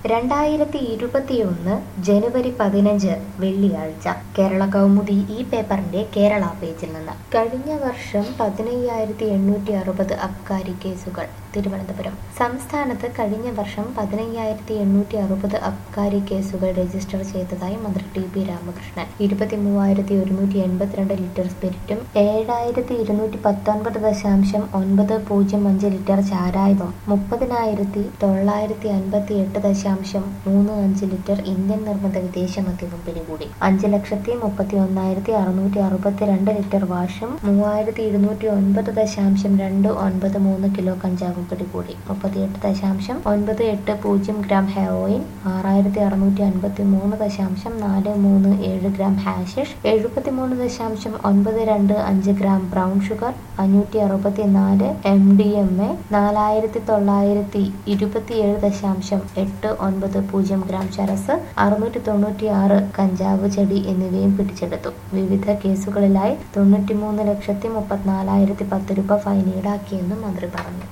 രണ്ടായിരത്തി ഇരുപത്തിയൊന്ന് ജനുവരി പതിനഞ്ച് വെള്ളിയാഴ്ച കേരള കൗമുദി ഈ പേപ്പറിന്റെ കേരള പേജിൽ നിന്ന് കഴിഞ്ഞ വർഷം പതിനയ്യായിരത്തി എണ്ണൂറ്റി അറുപത് അബ്കാരി കേസുകൾ തിരുവനന്തപുരം സംസ്ഥാനത്ത് കഴിഞ്ഞ വർഷം പതിനയ്യായിരത്തി എണ്ണൂറ്റി അറുപത് അബ്കാരി കേസുകൾ രജിസ്റ്റർ ചെയ്തതായി മന്ത്രി ടി പി രാമകൃഷ്ണൻ ഇരുപത്തി മൂവായിരത്തി ഒരുന്നൂറ്റി എൺപത്തിരണ്ട് ലിറ്റർ സ്പിരിറ്റും ഏഴായിരത്തി ഇരുന്നൂറ്റി പത്തൊൻപത് ദശാംശം ഒൻപത് പൂജ്യം അഞ്ച് ലിറ്റർ ചാരായവും മുപ്പതിനായിരത്തി തൊള്ളായിരത്തി അൻപത്തി എട്ട് ദശാംശം മൂന്ന് അഞ്ച് ലിറ്റർ ഇന്ത്യൻ നിർമ്മിത വിദേശ മദ്യവും പിടികൂടി അഞ്ച് ലക്ഷത്തി മുപ്പത്തി ഒന്നായിരത്തി അറുന്നൂറ്റി അറുപത്തിരണ്ട് ലിറ്റർ വാഷും മൂവായിരത്തി ഇരുന്നൂറ്റി ഒൻപത് ദശാംശം രണ്ട് ഒൻപത് മൂന്ന് കിലോ കഞ്ചാവും പിടികൂടി മുപ്പത്തിയെട്ട് ദശാംശം ഒൻപത് എട്ട് പൂജ്യം ഗ്രാം ഹെറോയിൻ ആറായിരത്തി അറുന്നൂറ്റി അൻപത്തി മൂന്ന് ദശാംശം നാല് മൂന്ന് ഏഴ് ഗ്രാം ഹാഷിഷ് എഴുപത്തിമൂന്ന് ദശാംശം ഒൻപത് രണ്ട് അഞ്ച് ഗ്രാം ബ്രൗൺ ഷുഗർ അഞ്ഞൂറ്റി അറുപത്തി നാല് എം ഡി എം എ നാലായിരത്തി തൊള്ളായിരത്തി ഇരുപത്തിയേഴ് ദശാംശം എട്ട് ഒൻപത് പൂജ്യം ഗ്രാം ചരസ് അറുന്നൂറ്റി തൊണ്ണൂറ്റി ആറ് കഞ്ചാവ് ചെടി എന്നിവയും പിടിച്ചെടുത്തു വിവിധ കേസുകളിലായി തൊണ്ണൂറ്റിമൂന്ന് ലക്ഷത്തി മുപ്പത്തിനാലായിരത്തി പത്ത് രൂപ ഫൈൻ ഈടാക്കിയെന്നും മന്ത്രി പറഞ്ഞു